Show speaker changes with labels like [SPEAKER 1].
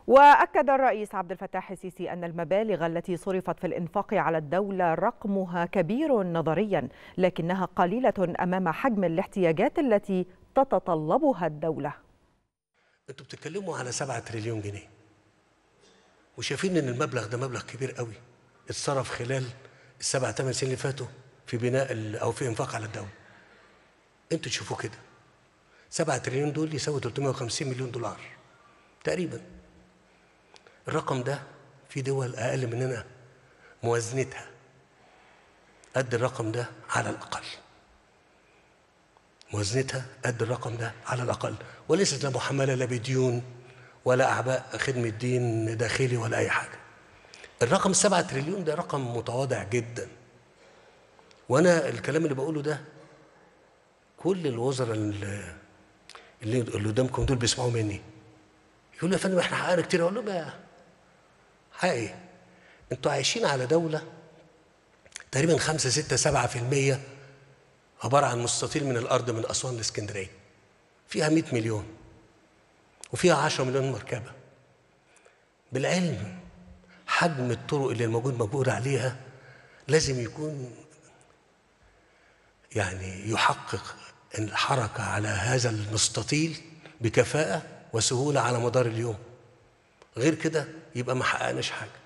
[SPEAKER 1] وأكد الرئيس عبد الفتاح السيسي أن المبالغ التي صرفت في الإنفاق على الدولة رقمها كبير نظريا لكنها قليلة أمام حجم الاحتياجات التي تتطلبها الدولة
[SPEAKER 2] انتوا بتتكلموا على 7 تريليون جنيه وشايفين ان المبلغ ده مبلغ كبير قوي اتصرف خلال السبع ثمان سنين اللي فاتوا في بناء ال- او في انفاق على الدوله انتوا تشوفوا كده 7 تريليون دول يساوي 350 مليون دولار تقريبا الرقم ده في دول اقل مننا موازنتها قد الرقم ده على الاقل موازنتها قد الرقم ده على الاقل وليست لا محمله لا بديون ولا اعباء خدمه دين داخلي ولا اي حاجه الرقم السبعة تريليون ده رقم متواضع جدا وانا الكلام اللي بقوله ده كل الوزراء اللي اللي اللي قدامكم دول بيسمعوا مني يقولوا يا فندم احنا حققنا كتير اقول لهم يا حقيقي انتوا عايشين على دوله تقريبا 5 6 7 في المية عباره عن مستطيل من الارض من اسوان لاسكندريه فيها 100 مليون وفيها 10 مليون مركبه بالعلم حجم الطرق اللي الموجود مجبور عليها لازم يكون يعني يحقق الحركة على هذا المستطيل بكفاءة وسهولة على مدار اليوم غير كده يبقى ما حققناش حاجة